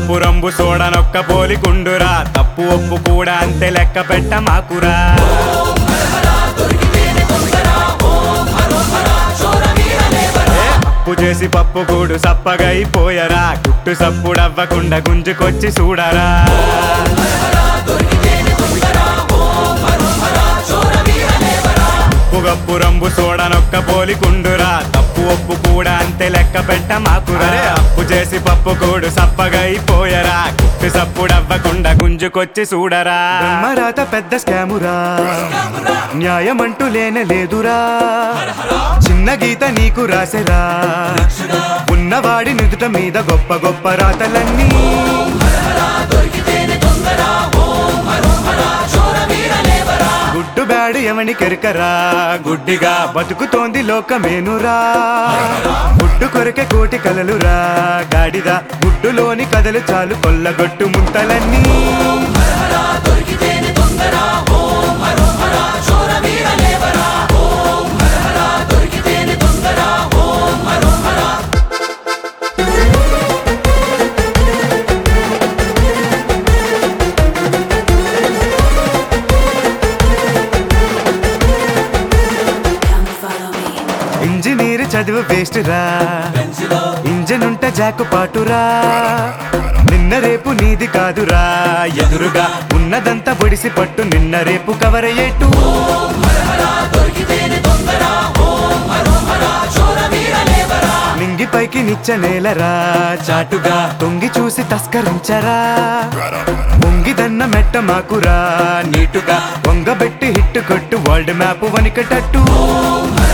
గప్పు రంబు సోడనొక్క పోలికుండురా తప్పు ఒప్పు కూడా అంతే లెక్క పెట్ట మాకురా ఏ, అప్పు చేసి పప్పు కూడు సప్పగైపోయరా గుట్టు సప్పుడవ్వకుండా గుంజుకొచ్చి చూడరా ఉప్పు గప్పు రంబు సోడనొక్క పోలికుండురా తప్పు ఒప్పు కూడా అంతే లెక్క పెట్ట మాకురా అప్పు చేసి పప్పు కూడు సప్పగైపోయరా గుట్టు సప్పుడవ్వకుండా గుంజుకొచ్చి చూడరా బ్రహ్మరాత పెద్ద స్కామురా న్యాయమంటూ లేనే లేదురా చిన్న గీత నీకు రాసెరా ఉన్నవాడి నుదుట మీద గొప్ప గొప్ప రాతలన్నీ గుడ్డు బ్యాడు ఎవని కెరకరా గుడ్డిగా బతుకుతోంది లోకమేనురా గుడ్డు కొరకే కోటి కలలురా గాడిద గుడ్డులోని కథలు చాలు కొల్లగొట్టు ముంతలన్నీ Come follow me. ఇంజనీర్ చదువు వేస్ట్ రా ఇంజన్ ఉంటే జాకు పాటురా నిన్న రేపు నీది కాదురా ఎదురుగా ఉన్నదంతా పొడిసి పట్టు నిన్న రేపు కవరయ్యేట్టు నింగి పైకి నిచ్చ నేలరా చాటుగా తొంగి చూసి తస్కరించరా పొంగిదన్న మెట్ట మాకురా నీటుగా వంగబెట్టి హిట్టు కొట్టు వరల్డ్ మ్యాప్ వనికటట్టు